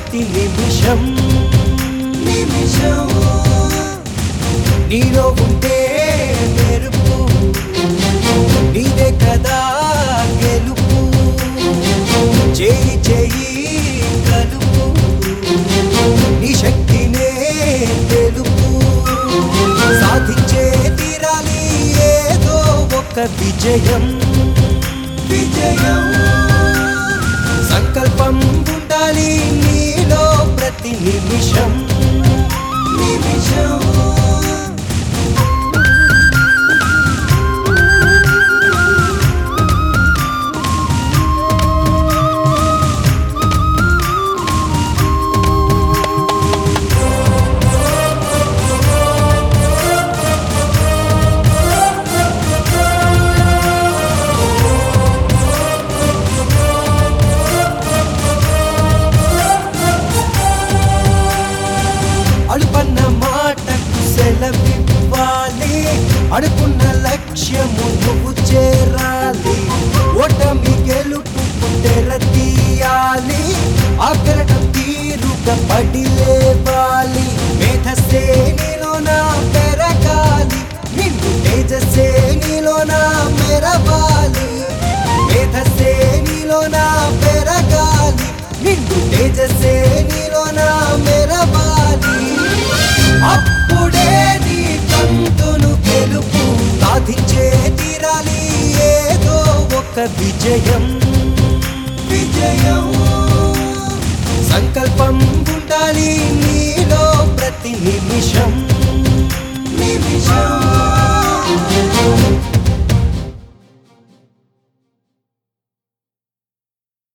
ప్రతి నిమిషం నిమిషం నీలో ఉంటే మెరుపు నీదే కదా గెలుపు చేయి చేయి కలుపు నీ శక్తినే తెలుపు సాధించే తీరాలి ఏదో ఒక విజయం విజయం సంకల్పం ఉండాలి నీలో ప్రతి నిమిషం నిమిషం అడుపన్న మాటకు సెలవివ్వాలి అడుకున్న లక్ష్యము నువ్వు చేరాలి ఓటమి గెలుపు తెర తీయాలి ఆకరటం తీరుగా పడి లేవాలి మేధస్సే నీలోన పెరగాలి నిన్ను తేజస్సే నీలోన మెరవాలి మేధస్సే నీలోన పెరగాలి నిన్ను తేజస్సే నీలోన మెరవాలి అప్పుడే నీ తంతును గెలుపు సాధించే తీరాలి ఏదో ఒక విజయం